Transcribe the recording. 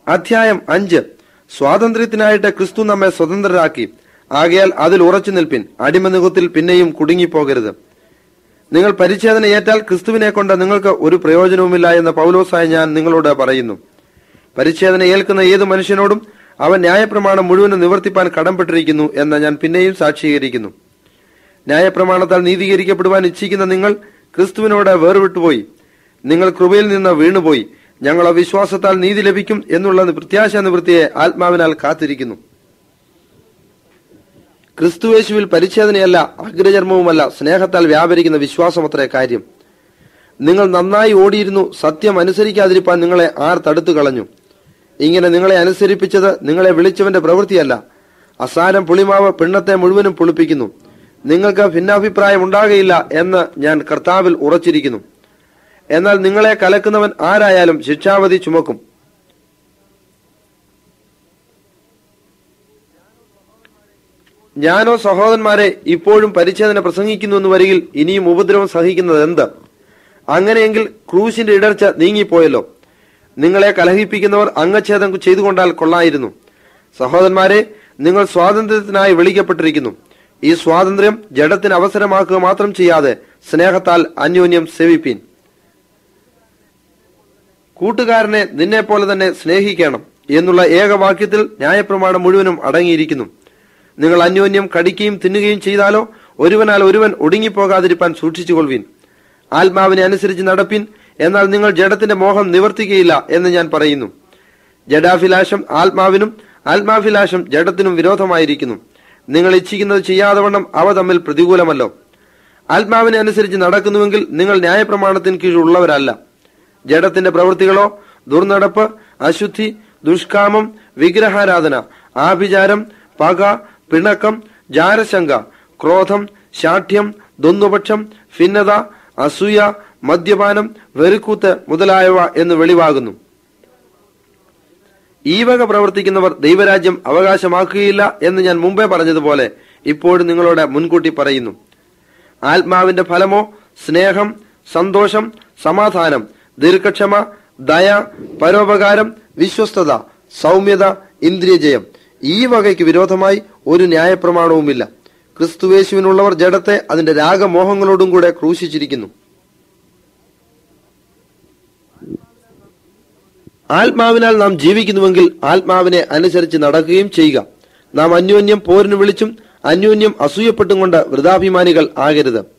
അധ്യായം അഞ്ച് സ്വാതന്ത്ര്യത്തിനായിട്ട് ക്രിസ്തു നമ്മെ സ്വതന്ത്രരാക്കി ആകയാൽ അതിൽ ഉറച്ചു നിൽപ്പിൻ അടിമനികുത്തിൽ പിന്നെയും കുടുങ്ങിപ്പോകരുത് നിങ്ങൾ പരിച്ഛേദന ഏറ്റാൽ ക്രിസ്തുവിനെ കൊണ്ട് നിങ്ങൾക്ക് ഒരു പ്രയോജനവുമില്ല എന്ന് പൗലോസായ ഞാൻ നിങ്ങളോട് പറയുന്നു പരിച്ഛേദന ഏൽക്കുന്ന ഏത് മനുഷ്യനോടും അവൻ ന്യായപ്രമാണം മുഴുവനും നിവർത്തിപ്പാൻ കടംപെട്ടിരിക്കുന്നു എന്ന് ഞാൻ പിന്നെയും സാക്ഷീകരിക്കുന്നു ന്യായപ്രമാണത്താൽ നീതീകരിക്കപ്പെടുവാൻ ഇച്ഛിക്കുന്ന നിങ്ങൾ ക്രിസ്തുവിനോട് വേർവിട്ടുപോയി നിങ്ങൾ കൃപയിൽ നിന്ന് വീണുപോയി ഞങ്ങൾ അവിശ്വാസത്താൽ നീതി ലഭിക്കും എന്നുള്ള പ്രത്യാശ നിവൃത്തിയെ ആത്മാവിനാൽ കാത്തിരിക്കുന്നു ക്രിസ്തുവേശുവിൽ പരിച്ഛേദനയല്ല അഗ്രചർമ്മവുമല്ല സ്നേഹത്താൽ വ്യാപരിക്കുന്ന വിശ്വാസമത്രേ കാര്യം നിങ്ങൾ നന്നായി ഓടിയിരുന്നു സത്യം അനുസരിക്കാതിരിപ്പാൻ നിങ്ങളെ ആർ തടുത്തു കളഞ്ഞു ഇങ്ങനെ നിങ്ങളെ അനുസരിപ്പിച്ചത് നിങ്ങളെ വിളിച്ചവന്റെ പ്രവൃത്തിയല്ല അസാരം പുളിമാവ് പിണ്ണത്തെ മുഴുവനും പുളിപ്പിക്കുന്നു നിങ്ങൾക്ക് ഭിന്നാഭിപ്രായം ഉണ്ടാകയില്ല എന്ന് ഞാൻ കർത്താവിൽ ഉറച്ചിരിക്കുന്നു എന്നാൽ നിങ്ങളെ കലക്കുന്നവൻ ആരായാലും ശിക്ഷാവധി ചുമക്കും ഞാനോ സഹോദരന്മാരെ ഇപ്പോഴും പരിച്ഛേദന പ്രസംഗിക്കുന്നു എന്ന് വരികിൽ ഇനിയും ഉപദ്രവം സഹിക്കുന്നത് എന്ത് അങ്ങനെയെങ്കിൽ ക്രൂശിന്റെ ഇടർച്ച നീങ്ങിപ്പോയല്ലോ നിങ്ങളെ കലഹിപ്പിക്കുന്നവർ അംഗച്ഛേദം ചെയ്തുകൊണ്ടാൽ കൊള്ളായിരുന്നു സഹോദരന്മാരെ നിങ്ങൾ സ്വാതന്ത്ര്യത്തിനായി വിളിക്കപ്പെട്ടിരിക്കുന്നു ഈ സ്വാതന്ത്ര്യം ജഡത്തിന് അവസരമാക്കുക മാത്രം ചെയ്യാതെ സ്നേഹത്താൽ അന്യോന്യം സേവിപ്പീൻ കൂട്ടുകാരനെ നിന്നെ പോലെ തന്നെ സ്നേഹിക്കണം എന്നുള്ള ഏകവാക്യത്തിൽ ന്യായപ്രമാണം മുഴുവനും അടങ്ങിയിരിക്കുന്നു നിങ്ങൾ അന്യോന്യം കടിക്കുകയും തിന്നുകയും ചെയ്താലോ ഒരുവനാൽ ഒരുവൻ ഒടുങ്ങിപ്പോകാതിരിപ്പാൻ സൂക്ഷിച്ചുകൊള്ളുവിൻ ആത്മാവിനെ അനുസരിച്ച് നടപ്പിൻ എന്നാൽ നിങ്ങൾ ജഡത്തിന്റെ മോഹം നിവർത്തിക്കുകയില്ല എന്ന് ഞാൻ പറയുന്നു ജഡാഭിലാഷം ആത്മാവിനും ആത്മാഭിലാഷം ജഡത്തിനും വിരോധമായിരിക്കുന്നു നിങ്ങൾ ഇച്ഛിക്കുന്നത് ചെയ്യാതെ വണ്ണം അവ തമ്മിൽ പ്രതികൂലമല്ലോ ആത്മാവിനെ അനുസരിച്ച് നടക്കുന്നുവെങ്കിൽ നിങ്ങൾ ന്യായപ്രമാണത്തിന് കീഴിലുള്ളവരല്ല ജഡത്തിന്റെ പ്രവൃത്തികളോ ദുർനടപ്പ് അശുദ്ധി ദുഷ്കാമം വിഗ്രഹാരാധന ആഭിചാരം പക പിണക്കം ജാരശങ്ക ക്രോധം ശാഠ്യം ദ്വന്ദ്വപക്ഷം ഭിന്നത അസൂയ മദ്യപാനം വെറുക്കൂത്ത് മുതലായവ എന്ന് വെളിവാകുന്നു ഈ വക പ്രവർത്തിക്കുന്നവർ ദൈവരാജ്യം അവകാശമാക്കുകയില്ല എന്ന് ഞാൻ മുമ്പേ പറഞ്ഞതുപോലെ ഇപ്പോഴും നിങ്ങളോട് മുൻകൂട്ടി പറയുന്നു ആത്മാവിന്റെ ഫലമോ സ്നേഹം സന്തോഷം സമാധാനം ദീർഘക്ഷമ ദയ പരോപകാരം വിശ്വസ്തത സൗമ്യത ഇന്ദ്രിയജയം ഈ വകയ്ക്ക് വിരോധമായി ഒരു ന്യായപ്രമാണവുമില്ല ക്രിസ്തുവേശുവിനുള്ളവർ ജഡത്തെ അതിന്റെ രാഗമോഹങ്ങളോടും കൂടെ ക്രൂശിച്ചിരിക്കുന്നു ആത്മാവിനാൽ നാം ജീവിക്കുന്നുവെങ്കിൽ ആത്മാവിനെ അനുസരിച്ച് നടക്കുകയും ചെയ്യുക നാം അന്യോന്യം പോരിന് വിളിച്ചും അന്യോന്യം അസൂയപ്പെട്ടും കൊണ്ട് വൃതാഭിമാനികൾ ആകരുത്